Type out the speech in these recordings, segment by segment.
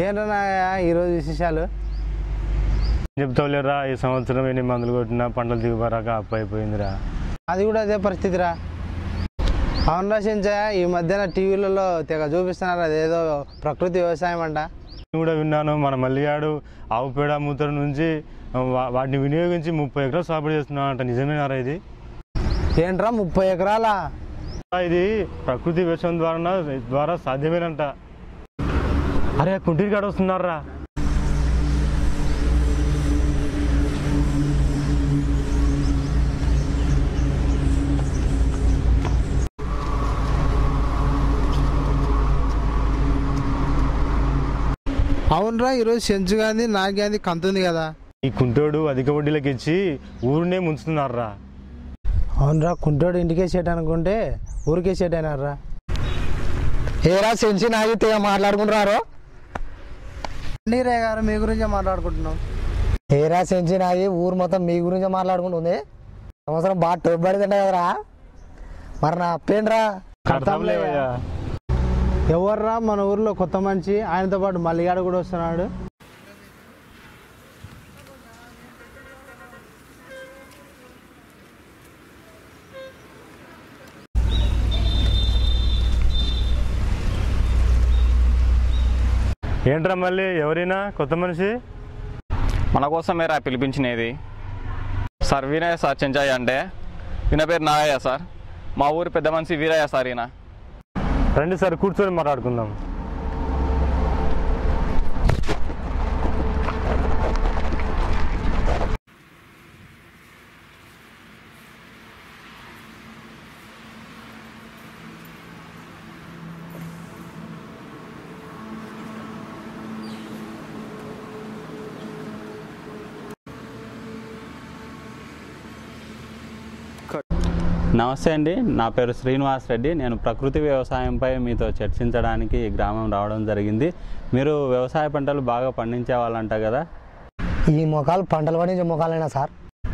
ఏంటన్నా ఈరోజు విశేషాలు చెప్తావులేరా ఈ సంవత్సరం ఎన్ని మందులు కొట్టినా పంటలు దిగుబరాక అప్పు అయిపోయిందిరా అది కూడా అదే పరిస్థితిరా అవునరా చెంచా ఈ మధ్యన టీవీలలో తెగ చూపిస్తున్నారు అదేదో ప్రకృతి వ్యవసాయం అంట నేను కూడా విన్నాను మన మల్లిగాడు ఆవు పేడ మూతల నుంచి వా- వాటిని వినియోగించి ముప్పై ఎకరాలు సాగుబడి చేస్తున్నాడు అంట నిజమేనారా ఇది ఏంట్రా ముప్పై ఎకరాల ఇది ప్రకృతి వ్యవసాయం ద్వారా ద్వారా సాధ్యమేనంట అరే కుంటీరి కాడ వస్తున్నారా అవునరా ఈరోజు చెంచు గాంధీ నాకు గాంధీ కంతుంది కదా ఈ కుంటోడు అధిక వడ్డీలకు ఇచ్చి ఊరినే ముంచుతున్నారా అవునరా కుంటోడు ఇంటికే సెట్ అనుకుంటే ఊరికే సెట్ అయినారా ఏరా సెంచి నాకు తెగ మాట్లాడుకుంటున్నారు నీరే గారు మీ గురించే మాట్లాడుకుంటున్నాం ఏరా సెంచి నాది ఊరు మొత్తం మీ గురించి మాట్లాడుకుంటుంది సంవత్సరం బాగా టొబ్బడిదంట కదరా మరి నా అప్పేంట్రా కడతాంలేవయ్యా ఎవర్రా మన ఊర్లో కొత్త మనిషి ఆయనతో పాటు మల్లిగాడు కూడా వస్తున్నాడు ఏంట్రా మళ్ళీ ఎవరైనా కొత్త మనిషి మన కోసమేరా పిలిపించినది సార్ వీరయ్య సార్ చెంచాయి అంటే ఈయన పేరు నాగయ్య సార్ మా ఊరి పెద్ద మనిషి వీరయ్య సార్ ఈయన రండి సార్ కూర్చొని మాట్లాడుకుందాం నమస్తే అండి నా పేరు శ్రీనివాస్ రెడ్డి నేను ప్రకృతి వ్యవసాయంపై మీతో చర్చించడానికి ఈ గ్రామం రావడం జరిగింది మీరు వ్యవసాయ పంటలు బాగా పండించే వాళ్ళంట కదా ఈ మొఖాలు పంటలు పండించే మొఖాలైనా సార్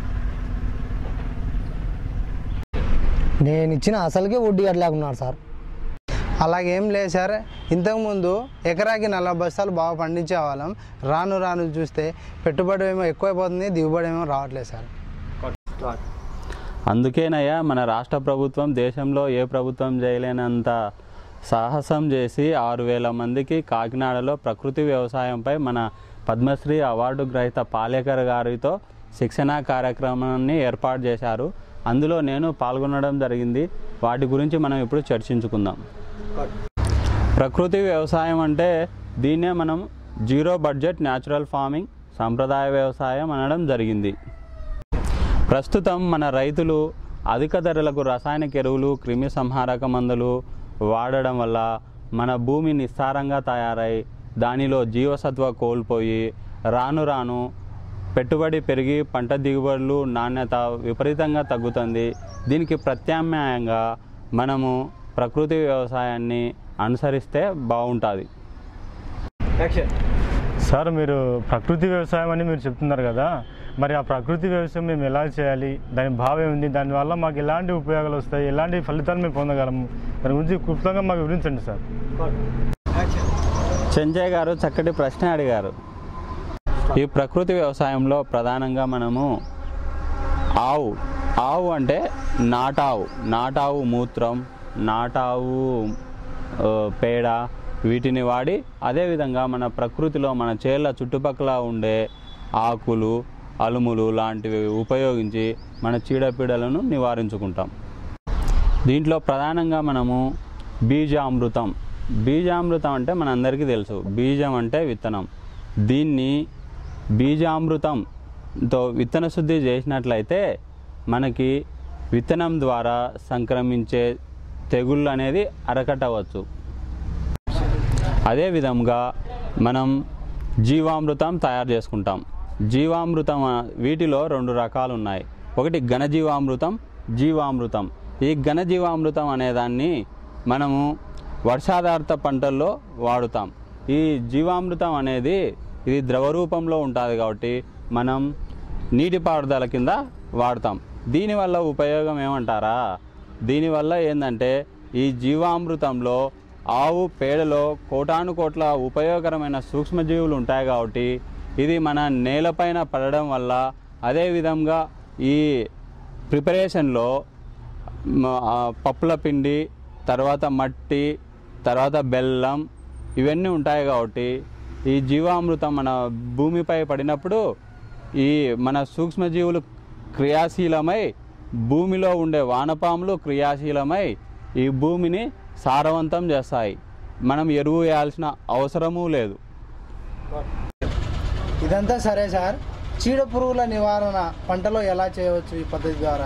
నేను ఇచ్చిన అసలుకే వడ్డీ అట్లేకున్నాడు సార్ అలాగేం లేదు సార్ ఇంతకుముందు ఎకరాకి నలభై బస్తాలు బాగా పండించే వాళ్ళం రాను రాను చూస్తే పెట్టుబడి ఏమో ఎక్కువైపోతుంది దిగుబడి ఏమో రావట్లేదు సార్ అందుకేనయ్యా మన రాష్ట్ర ప్రభుత్వం దేశంలో ఏ ప్రభుత్వం చేయలేనంత సాహసం చేసి ఆరు వేల మందికి కాకినాడలో ప్రకృతి వ్యవసాయంపై మన పద్మశ్రీ అవార్డు గ్రహీత పాలేకర్ గారితో శిక్షణా కార్యక్రమాన్ని ఏర్పాటు చేశారు అందులో నేను పాల్గొనడం జరిగింది వాటి గురించి మనం ఇప్పుడు చర్చించుకుందాం ప్రకృతి వ్యవసాయం అంటే దీన్నే మనం జీరో బడ్జెట్ న్యాచురల్ ఫార్మింగ్ సాంప్రదాయ వ్యవసాయం అనడం జరిగింది ప్రస్తుతం మన రైతులు అధిక ధరలకు రసాయనిక ఎరువులు క్రిమి సంహారక మందులు వాడడం వల్ల మన భూమి నిస్సారంగా తయారై దానిలో జీవసత్వ కోల్పోయి రాను రాను పెట్టుబడి పెరిగి పంట దిగుబడులు నాణ్యత విపరీతంగా తగ్గుతుంది దీనికి ప్రత్యామ్నాయంగా మనము ప్రకృతి వ్యవసాయాన్ని అనుసరిస్తే బాగుంటుంది సార్ మీరు ప్రకృతి వ్యవసాయం అని మీరు చెప్తున్నారు కదా మరి ఆ ప్రకృతి వ్యవసాయం మేము ఎలా చేయాలి దాని భావం ఉంది దానివల్ల మాకు ఎలాంటి ఉపయోగాలు వస్తాయి ఎలాంటి ఫలితాలు మేము పొందగలము దాని గురించి క్లుప్తంగా మాకు వివరించండి సార్ చెంచయ్య గారు చక్కటి ప్రశ్న అడిగారు ఈ ప్రకృతి వ్యవసాయంలో ప్రధానంగా మనము ఆవు ఆవు అంటే నాటావు నాటావు మూత్రం నాటావు ఆ, పేడ వీటిని వాడి అదేవిధంగా మన ప్రకృతిలో మన చేళ్ళ చుట్టుపక్కల ఉండే ఆకులు అలుములు లాంటివి ఉపయోగించి మన చీడపీడలను నివారించుకుంటాం దీంట్లో ప్రధానంగా మనము బీజామృతం బీజామృతం అంటే మనందరికీ తెలుసు బీజం అంటే విత్తనం దీన్ని బీజామృతంతో విత్తన శుద్ధి చేసినట్లయితే మనకి విత్తనం ద్వారా సంక్రమించే తెగుళ్ళు అనేది అరకట్టవచ్చు అదేవిధంగా మనం జీవామృతం తయారు చేసుకుంటాం జీవామృతం ఆ, వీటిలో రెండు రకాలు ఉన్నాయి ఒకటి ఘనజీవామృతం జీవామృతం ఈ ఘనజీవామృతం అనేదాన్ని మనము వర్షాధారిత పంటల్లో వాడుతాం ఈ జీవామృతం అనేది ఇది ద్రవ రూపంలో ఉంటుంది కాబట్టి మనం నీటిపారుదల కింద వాడతాం దీనివల్ల ఉపయోగం ఏమంటారా దీనివల్ల ఏంటంటే ఈ జీవామృతంలో ఆవు పేడలో కోటాను కోట్ల ఉపయోగకరమైన సూక్ష్మజీవులు ఉంటాయి కాబట్టి ఇది మన నేలపైన పడడం వల్ల అదేవిధంగా ఈ ప్రిపరేషన్లో మ- ఆ పప్పుల పిండి తర్వాత మట్టి తర్వాత బెల్లం ఇవన్నీ ఉంటాయి కాబట్టి ఈ జీవామృతం మన భూమిపై పడినప్పుడు ఈ మన సూక్ష్మజీవులు క్రియాశీలమై భూమిలో ఉండే వానపాములు క్రియాశీలమై ఈ భూమిని సారవంతం చేస్తాయి మనం ఎరువు వేయాల్సిన అవసరమూ లేదు ఇదంతా సరే సార్ చీడ పురుగుల నివారణ పంటలో ఎలా చేయవచ్చు ఈ పద్ధతి ద్వారా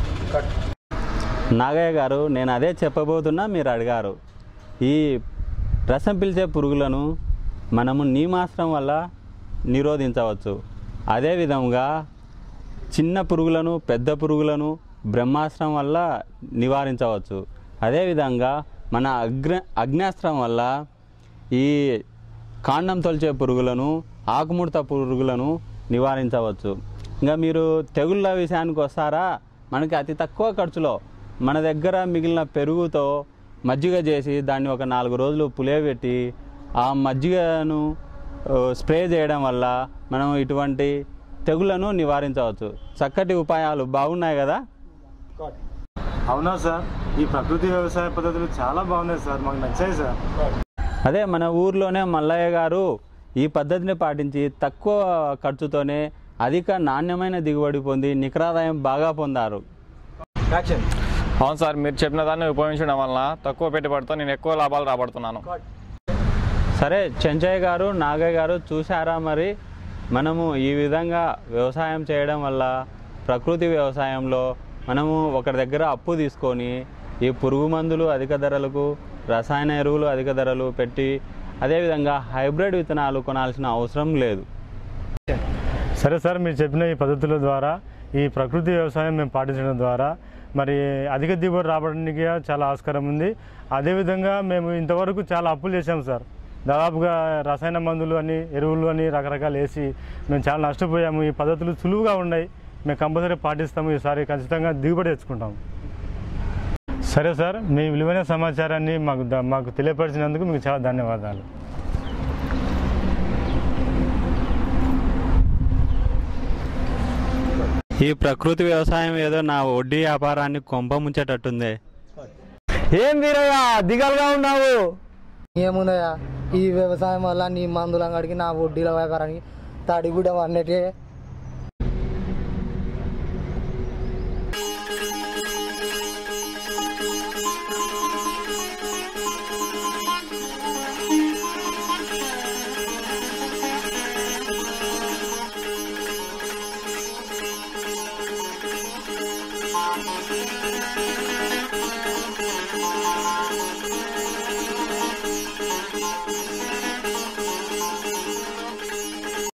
నాగయ్య గారు నేను అదే చెప్పబోతున్నా మీరు అడిగారు ఈ రసం పిలిచే పురుగులను మనము నీమాస్త్రం వల్ల నిరోధించవచ్చు అదేవిధంగా చిన్న పురుగులను పెద్ద పురుగులను బ్రహ్మాస్త్రం వల్ల నివారించవచ్చు అదేవిధంగా మన అగ్న అగ్నాస్త్రం వల్ల ఈ కాండం తొలిచే పురుగులను ఆకుముడత పురుగులను నివారించవచ్చు ఇంకా మీరు తెగుళ్ళ విషయానికి వస్తారా మనకి అతి తక్కువ ఖర్చులో మన దగ్గర మిగిలిన పెరుగుతో మజ్జిగ చేసి దాన్ని ఒక నాలుగు రోజులు పులియబెట్టి ఆ మజ్జిగను ఆ, స్ప్రే చేయడం వల్ల మనం ఇటువంటి తెగుళ్లను నివారించవచ్చు చక్కటి ఉపాయాలు బాగున్నాయి కదా అవునా సార్ ఈ ప్రకృతి వ్యవసాయ పద్ధతులు చాలా బాగున్నాయి సార్ మాకు నచ్చాయి సార్ అదే మన ఊర్లోనే మల్లయ్య గారు ఈ పద్ధతిని పాటించి తక్కువ ఖర్చుతోనే అధిక నాణ్యమైన దిగుబడి పొంది నికరాదాయం బాగా పొందారు అవును సార్ మీరు చెప్పిన దాన్ని ఉపయోగించడం వలన తక్కువ పెట్టుబడితో నేను ఎక్కువ లాభాలు రాబడుతున్నాను సరే చెంచయ్య గారు నాగయ్య గారు చూశారా మరి మనము ఈ విధంగా వ్యవసాయం చేయడం వల్ల ప్రకృతి వ్యవసాయంలో మనము ఒకరి దగ్గర అప్పు తీసుకొని ఈ పురుగు మందులు అధిక ధరలకు రసాయన ఎరువులు అధిక ధరలు పెట్టి అదేవిధంగా హైబ్రిడ్ విత్తనాలు కొనాల్సిన అవసరం లేదు సరే సార్ మీరు చెప్పిన ఈ పద్ధతుల ద్వారా ఈ ప్రకృతి వ్యవసాయం మేము పాటించడం ద్వారా మరి అధిక దిగుబడి రావడానికి చాలా ఆస్కారం ఉంది అదేవిధంగా మేము ఇంతవరకు చాలా అప్పులు చేసాం సార్ దాదాపుగా రసాయన మందులు అని ఎరువులు అని రకరకాలు వేసి మేము చాలా నష్టపోయాము ఈ పద్ధతులు సులువుగా ఉన్నాయి మేము కంపల్సరీ పాటిస్తాము ఈసారి ఖచ్చితంగా దిగుబడి తెచ్చుకుంటాము సరే సార్ మీ విలువైన సమాచారాన్ని మాకు ద- మాకు తెలియపరిచినందుకు మీకు చాలా ధన్యవాదాలు ఈ ప్రకృతి వ్యవసాయం ఏదో నా వడ్డీ వ్యాపారాన్ని కొంప ముంచేటట్టుంది ఏం వీరయ్య దిగలుగా ఉన్నావు ఏముందయ్యా ఈ వ్యవసాయం వల్ల నీ మందుల అంగడికి నా వడ్డీల వ్యాపారానికి తడిగుడ్డ అన్నట్టే